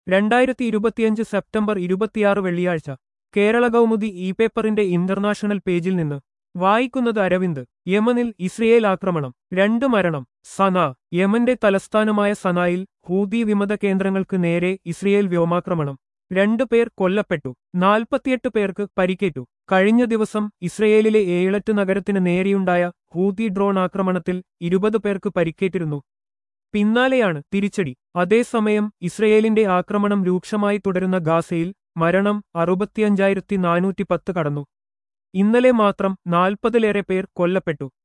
രണ്ടായിരത്തി ഇരുപത്തിയഞ്ച് സെപ്റ്റംബർ ഇരുപത്തിയാറ് വെള്ളിയാഴ്ച കേരള കൗമുദി ഇ പേപ്പറിന്റെ ഇന്റർനാഷണൽ പേജിൽ നിന്ന് വായിക്കുന്നത് അരവിന്ദ് യമനിൽ ഇസ്രയേൽ ആക്രമണം രണ്ട് മരണം സന യമന്റെ തലസ്ഥാനമായ സനായിൽ ഹൂതി വിമത കേന്ദ്രങ്ങൾക്ക് നേരെ ഇസ്രയേൽ വ്യോമാക്രമണം രണ്ടു പേർ കൊല്ലപ്പെട്ടു നാൽപ്പത്തിയെട്ട് പേർക്ക് പരിക്കേറ്റു കഴിഞ്ഞ ദിവസം ഇസ്രയേലിലെ ഏളറ്റ് നഗരത്തിന് നേരെയുണ്ടായ ഹൂതി ഡ്രോൺ ആക്രമണത്തിൽ ഇരുപത് പേർക്ക് പരിക്കേറ്റിരുന്നു പിന്നാലെയാണ് തിരിച്ചടി അതേസമയം ഇസ്രയേലിന്റെ ആക്രമണം രൂക്ഷമായി തുടരുന്ന ഗാസയിൽ മരണം അറുപത്തിയഞ്ചായിരത്തി നാനൂറ്റി പത്ത് കടന്നു ഇന്നലെ മാത്രം നാൽപ്പതിലേറെ പേർ കൊല്ലപ്പെട്ടു